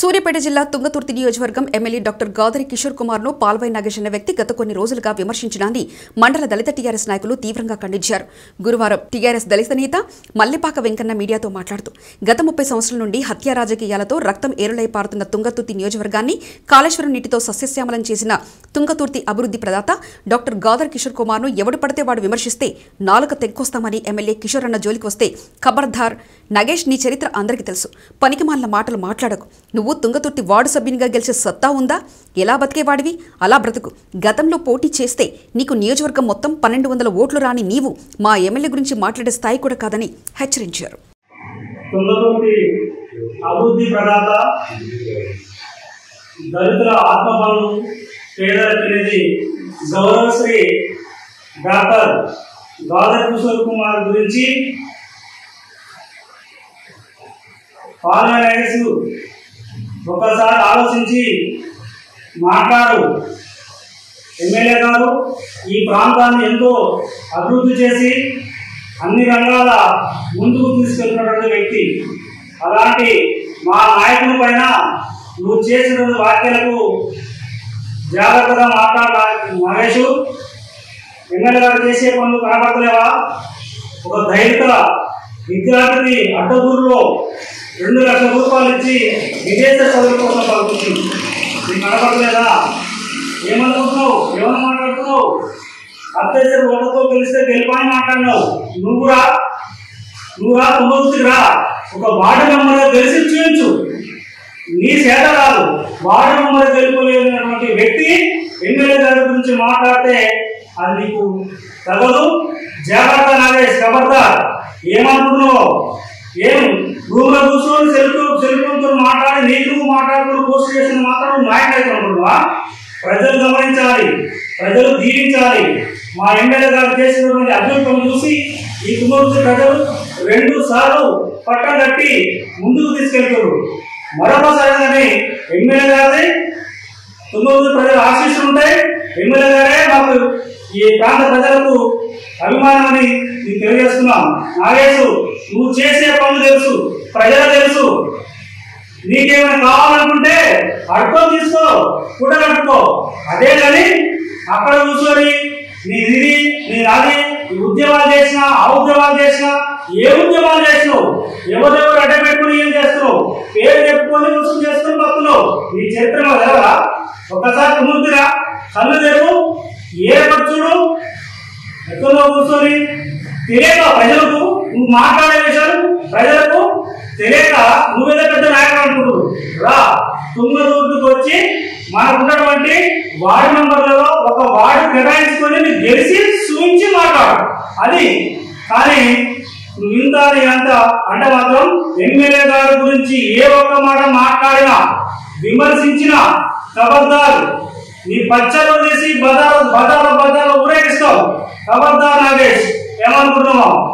సూర్యాపేట జిల్లా తుంగతుర్తి నియోజకవర్గం MLA doctor Gadari Kishore Kumar ను పాల్వై నాగేష్ అనే వ్యక్తి గత కొన్ని రోజులుగా విమర్శించడాన్ని మండల దళిత టీఆర్ఎస్ నాయకులు తీవ్రంగా ఖండించారు గురువారం టీఆర్ఎస్ దళిత నేత మల్లెపాక వెంకన్న మీడియాతో మాట్లాడుతూ గత ముప్పై సంవత్సరాల నుండి హత్యా రాజకీయాలతో రక్తం ఏరులై పారుతున్న తుంగతుర్తి నియోజకవర్గాన్ని కాళేశ్వరం నీటితో సస్యశ్యామలం చేసిన తుంగతుర్తి అభివృద్ధి ప్రదాత డాక్టర్ గాదర్ కిషోర్ కుమార్ ను ఎవడు పడితే వాడు విమర్శిస్తే నాలుక తెక్కొస్తామని ఎమ్మెల్యే కిషోర్ అన్న జోలికి వస్తే ఖబర్దార్ నగేష్ నీ చరిత్ర అందరికీ తెలుసు పనికిమాలిన మాటలు మాట్లాడకు నువ్వు తుంగతుర్తి వార్డు సభ్యునిగా గెలిచే సత్తా ఉందా ఎలా బతికేవాడివి అలా బ్రతుకు గతంలో పోటీ చేస్తే నీకు నియోజకవర్గం మొత్తం పన్నెండు వందల ఓట్లు రాని నీవు మా ఎమ్మెల్యే గురించి మాట్లాడే స్థాయి కూడా కాదని హెచ్చరించారు తుంగతుర్తి అభివృద్ధి ప్రదాత దళితుల ఆత్మబలం పేదలకి గౌరవశ్రీ డాక్టర్ గాదర్ కిషోర్ కుమార్ గురించి పార్లమెంట్ ఒకసారి ఆలోచించి మాట్లాడు ఎమ్మెల్యే గారు ఈ ప్రాంతాన్ని ఎంతో అభివృద్ధి చేసి అన్ని రంగాల ముందుకు తీసుకెళ్తున్నటువంటి వ్యక్తి అలాంటి మా నాయకుని పైన నువ్వు చేసిన వ్యాఖ్యలకు జాగ్రత్తగా మాట్లాడాలి మహేష్ ఎమ్మెల్యే గారు చేసే పనులు కనబడతలేవా ఒక దళిత విద్యార్థిని అడ్డగూరులో రెండు లక్షల రూపాయలు ఇచ్చి విదేశ చదువు కోసం పంపుతుంది నీకు కనబడలేదా ఏమనుకుంటున్నావు ఏమని మాట్లాడుతున్నావు అత్యవసర ఓటతో గెలిస్తే గెలిపాని మాట్లాడినావు నువ్వురా నువ్వురా తుంగతుర్తికి రా ఒక వార్డు మెంబర్గా గెలిచి చూపించు నీ చేత కాదు వార్డు మెంబర్ గెలుపలేనటువంటి వ్యక్తి ఎమ్మెల్యే గారి గురించి మాట్లాడితే అది నీకు తగదు జాగ్రత్త నాగేష్ ఖబర్దార్ ఏమనుకుంటున్నావు ఏం రూమ్ లో కూర్చొని సెల్ఫ్ సెల్ఫోన్తో మాట్లాడి నీకు నువ్వు మాట్లాడుతూ పోస్ట్ చేసిన మాత్రం నువ్వు నాయకుడు అయితే అనుకుంటున్నావా ప్రజలు గమనించాలి ప్రజలు దీవించాలి మా ఎమ్మెల్యే గారు చేసినటువంటి అభ్యుత్వం చూసి ఈ తుమ్మూరు ప్రజలు రెండు సార్లు పట్టం కట్టి ముందుకు తీసుకెళ్తారు మరొకసారి కానీ ఎమ్మెల్యే గారి తుమ్మూరు ప్రజలు ఆశీస్సులు ఉంటాయి ఎమ్మెల్యే గారే మాకు ఈ ప్రాంత ప్రజలకు అభిమానమని నీకు తెలియజేస్తున్నాం నాగేశు నువ్వు చేసే పనులు తెలుసు ప్రజలు తెలుసు నీకేమైనా కావాలనుకుంటే అర్థం తీసుకో కూడా కట్టుకో అదే కానీ అక్కడ కూర్చొని నీ ఇది నీ అది ఈ ఉద్యమాలు చేసినా ఆ ఉద్యమాలు చేసినా ఏ ఉద్యమాలు చేసినావు ఎవరెవరు అడ్డ పెట్టుకుని ఏం చేస్తున్నావు పేరు చెప్పుకొని రుసుము చేసుకుని పడుతున్నావు నీ చరిత్ర మాకు తెలవదా ఒక్కసారి తుమ్ముతురా కళ్ళు తెరు ఏ పచ్చుడు ఎక్కడో కూర్చొని తెలియక ప్రజలకు నువ్వు మాట్లాడే విషయాలు ప్రజలకు తెలియక నువ్వేదో పెద్ద నాయకుడు అనుకుంటున్నావు రా తుంగరూరుకు వచ్చి మనకున్నటువంటి వార్డు మెంబర్లలో ఒక వార్డు కేటాయించుకొని నువ్వు గెలిచి చూపించి మాట్లాడు అది కానీ నువ్వు ఇంత నీ అంత అంటే మాత్రం ఎమ్మెల్యే గారి గురించి ఏ ఒక్క మాట మాట్లాడినా విమర్శించినా ఖబర్దార్ నీ పచ్చలు తీసి బజారు బజారు బజారు ఊరేగిస్తావు ఖబర్దార్ నాగేష్ ఏమనుకుంటున్నావు